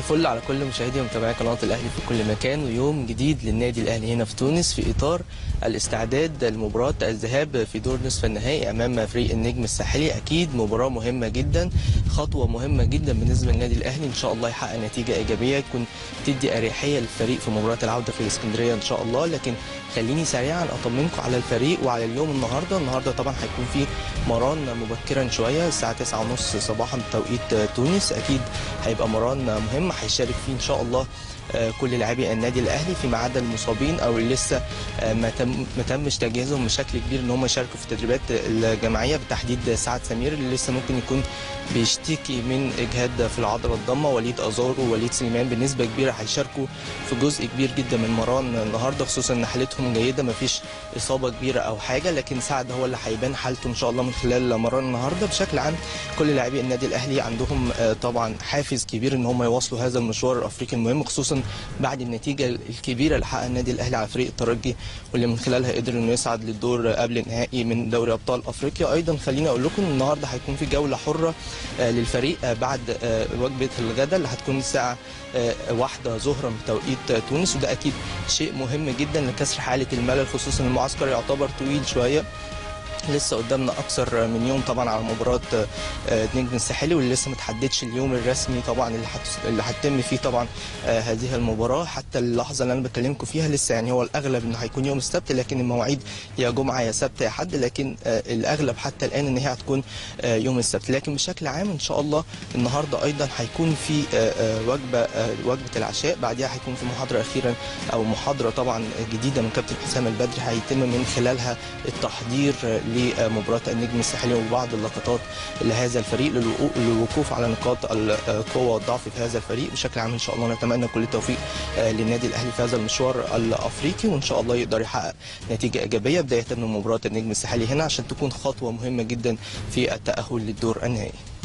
الفل على كل مشاهدي ومتابعي قناه الاهلي في كل مكان ويوم جديد للنادي الاهلي هنا في تونس في اطار الاستعداد لمباراه الذهاب في دور نصف النهائي امام فريق النجم الساحلي اكيد مباراه مهمه جدا خطوه مهمه جدا بالنسبه للنادي الاهلي ان شاء الله يحقق نتيجه ايجابيه تكون تدي اريحيه للفريق في مباراه العوده في الاسكندريه ان شاء الله لكن خليني سريعا اطمنكم على الفريق وعلى اليوم النهارده النهارده طبعا هيكون في مران مبكرا شويه الساعه 9:30 صباحا بتوقيت تونس اكيد هيبقى مران مهم هيشارك فيه ان شاء الله كل لاعبي النادي الاهلي فيما عدا المصابين او اللي لسه ما تم ما تمش تجهيزهم بشكل كبير ان هم يشاركوا في التدريبات الجماعيه بالتحديد سعد سمير اللي لسه ممكن يكون بيشتكي من اجهاد في العضله الضمه وليد ازارو ووليد سليمان بنسبه كبيره هيشاركوا في جزء كبير جدا من مران النهارده خصوصا ان حالتهم جيده ما فيش اصابه كبيره او حاجه لكن سعد هو اللي هيبان حالته ان شاء الله من خلال مران النهارده بشكل عام كل لاعبي النادي الاهلي عندهم طبعا حافز كبير ان هم يواصلوا هذا المشوار الافريقي المهم خصوصا بعد النتيجه الكبيره اللي حققها النادي الاهلي على فريق الترجي واللي من خلالها قدر انه يصعد للدور قبل النهائي من دوري ابطال افريقيا ايضا خليني اقول لكم النهارده هيكون في جوله حره للفريق بعد وجبه الغداء اللي هتكون الساعه واحدة ظهرا بتوقيت تونس وده اكيد شيء مهم جدا لكسر حاله الملل خصوصا المعسكر يعتبر طويل شويه لسه قدامنا اكثر من يوم طبعا على مباراه النجم الساحلي واللي لسه ما تحددش اليوم الرسمي طبعا اللي حت... اللي هتتم فيه طبعا هذه المباراه حتى اللحظه اللي انا بكلمكم فيها لسه يعني هو الاغلب انه هيكون يوم السبت لكن المواعيد يا جمعه يا سبت يا حد لكن الاغلب حتى الان ان هي هتكون يوم السبت لكن بشكل عام ان شاء الله النهارده ايضا هيكون في وجبه وجبه العشاء بعدها هيكون في محاضره اخيرا او محاضره طبعا جديده من كابتن حسام البدري هيتم من خلالها التحضير لمباراه النجم الساحلي وبعض اللقطات لهذا الفريق للوقوف على نقاط القوه والضعف في هذا الفريق بشكل عام ان شاء الله نتمنى كل التوفيق للنادي الاهلي في هذا المشوار الافريقي وان شاء الله يقدر يحقق نتيجه ايجابيه بدايه من مباراه النجم الساحلي هنا عشان تكون خطوه مهمه جدا في التاهل للدور النهائي